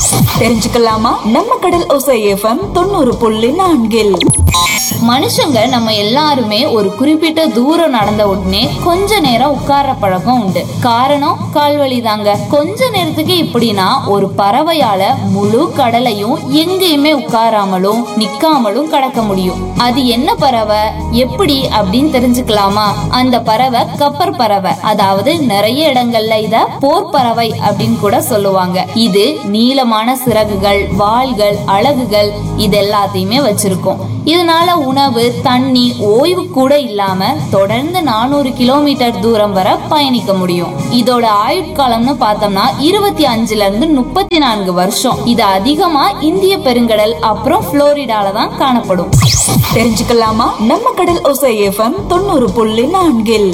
தெரிஞ்சுக்கலாமா நம்ம கடல் ஒசை எஃப்எம் தொண்ணூறு புள்ளி நான்கில் மனுஷங்க நம்ம எல்லாருமே ஒரு குறிப்பிட்ட தூரம் நடந்த உடனே கொஞ்ச நேரம் உட்கார்ற பழக்கம் உண்டு காரணம் கால்வலி தாங்க கொஞ்ச நேரத்துக்கு இப்படின்னா ஒரு பறவையால முழு கடலையும் எங்கேயுமே உட்காராமலும் நிக்காமலும் கடக்க முடியும் அது என்ன பறவை எப்படி அப்படின்னு தெரிஞ்சுக்கலாமா அந்த பறவை கப்பர் பறவை அதாவது நிறைய இடங்கள்ல இத போர் பறவை அப்படின்னு கூட சொல்லுவாங்க இது நீளமான சிறகுகள் வாள்கள் அலகுகள் இது எல்லாத்தையுமே வச்சிருக்கும் இதனால உணவு தண்ணி ஓய்வு கூட இல்லாம தொடர்ந்து நானூறு கிலோமீட்டர் தூரம் வரை பயணிக்க முடியும் இதோட ஆயுட்காலம்னு பார்த்தோம்னா இருபத்தி அஞ்சுல இருந்து முப்பத்தி நான்கு வருஷம் இது அதிகமா இந்திய பெருங்கடல் அப்புறம் புளோரிடால தான் காணப்படும் தெரிஞ்சுக்கலாமா நம்ம கடல் ஒசை எஃப்எம் தொண்ணூறு புள்ளி நான்கில்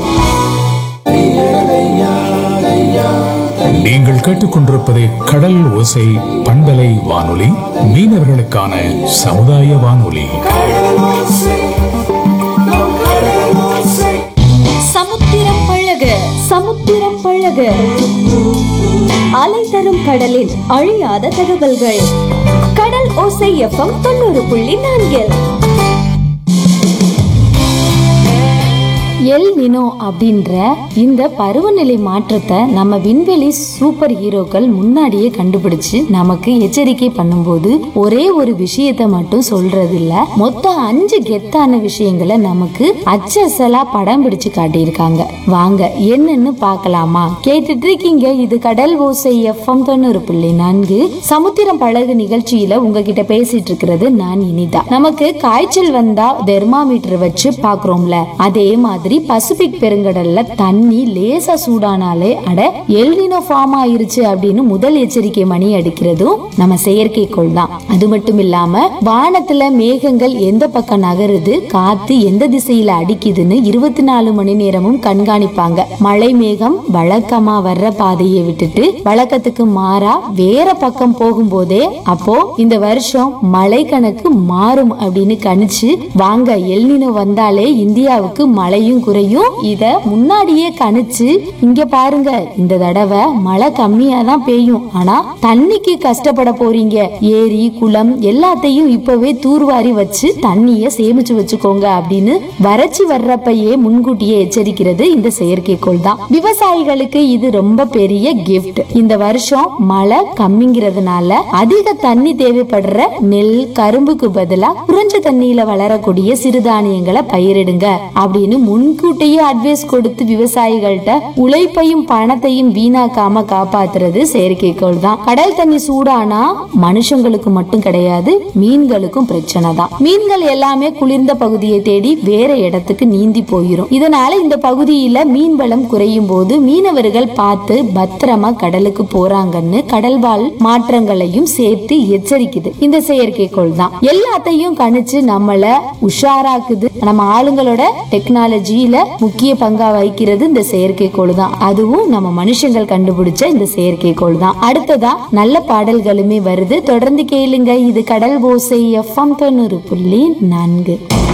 நீங்கள் கேட்டுக்கொண்டிருப்பது கடல் ஓசை பண்பலை வானொலி மீனவர்களுக்கான சமுதாய வானொலி சமுத்திரம் பழக சமுத்திரம் பழக அலை தரும் கடலில் அழியாத தகவல்கள் கடல் ஓசை எஃப்எம் தொண்ணூறு புள்ளி நான்கில் எல் நினோ அப்படின்ற இந்த பருவநிலை மாற்றத்தை நம்ம விண்வெளி சூப்பர் ஹீரோக்கள் முன்னாடியே கண்டுபிடிச்சு நமக்கு எச்சரிக்கை பண்ணும்போது ஒரே ஒரு விஷயத்தை மட்டும் சொல்றது இல்ல மொத்தம் அஞ்சு கெத்தான விஷயங்களை நமக்கு அச்சசலா படம் பிடிச்சு காட்டியிருக்காங்க வாங்க என்னன்னு பார்க்கலாமா கேட்டுட்டு இருக்கீங்க இது கடல் ஓசை எஃப்எம் தொண்ணூறு புள்ளி நான்கு சமுத்திரம் பழகு நிகழ்ச்சியில உங்ககிட்ட பேசிட்டு இருக்கிறது நான் இனிதா நமக்கு காய்ச்சல் வந்தா தெர்மாமீட்டர் வச்சு பாக்குறோம்ல அதே மாதிரி பசிபிக் பெருங்கடல்ல தண்ணி லேசா சூடானாலே அட எல்னினோ ஃபார்ம் ஆயிருச்சு அப்படின்னு முதல் எச்சரிக்கை மணி அடிக்கிறதும் நம்ம செயற்கைக்கோள் தான் அது மட்டும் இல்லாம வானத்துல மேகங்கள் எந்த பக்கம் நகருது காத்து எந்த திசையில அடிக்குதுன்னு இருபத்தி நாலு மணி நேரமும் கண்காணிப்பாங்க மழை மேகம் வழக்கமா வர்ற பாதையை விட்டுட்டு வழக்கத்துக்கு மாறா வேற பக்கம் போகும்போதே அப்போ இந்த வருஷம் மழை கணக்கு மாறும் அப்படின்னு கணிச்சு வாங்க எல்னினோ வந்தாலே இந்தியாவுக்கு மழையும் குறையும் இத முன்னாடியே கணிச்சு இங்க பாருங்க இந்த தடவை மழை கம்மியா தான் பெய்யும் ஆனா தண்ணிக்கு கஷ்டப்பட போறீங்க ஏரி குளம் எல்லாத்தையும் இப்பவே தூர்வாரி வச்சு தண்ணிய சேமிச்சு வச்சுக்கோங்க அப்படின்னு வறட்சி வர்றப்பயே முன்கூட்டியே எச்சரிக்கிறது இந்த செயற்கைக்கோள் தான் விவசாயிகளுக்கு இது ரொம்ப பெரிய கிஃப்ட் இந்த வருஷம் மழை கம்மிங்கிறதுனால அதிக தண்ணி தேவைப்படுற நெல் கரும்புக்கு பதிலா குறைஞ்ச தண்ணியில வளரக்கூடிய சிறுதானியங்களை பயிரிடுங்க அப்படின்னு முன்கூட்டியே அட்வைஸ் கொடுத்து விவசாயிகள்கிட்ட உழைப்பையும் பணத்தையும் வீணாக்காம காப்பாத்துறது செயற்கைக்கோள் தான் கடல் தண்ணி சூடானா மனுஷங்களுக்கு மட்டும் கிடையாது மீன்களுக்கும் பிரச்சனை தான் மீன்கள் எல்லாமே குளிர்ந்த பகுதியை தேடி வேற இடத்துக்கு நீந்தி போயிரும் இதனால இந்த பகுதியில மீன் வளம் குறையும் போது மீனவர்கள் பார்த்து பத்திரமா கடலுக்கு போறாங்கன்னு கடல்வாழ் மாற்றங்களையும் சேர்த்து எச்சரிக்குது இந்த செயற்கைக்கோள் தான் எல்லாத்தையும் கணிச்சு நம்மள உஷாராக்குது நம்ம ஆளுங்களோட டெக்னாலஜியில முக்கிய பங்கா வகிக்கிறது இந்த செயற்கைக்கோள் தான் அதுவும் நம்ம மனுஷங்கள் கண்டுபிடிச்ச இந்த செயற்கைக்கோள் தான் அடுத்ததா நல்ல பாடல்களுமே வருது தொடர்ந்து கேளுங்க இது கடல் ஓசை எஃப்எம் தொண்ணூறு புள்ளி நான்கு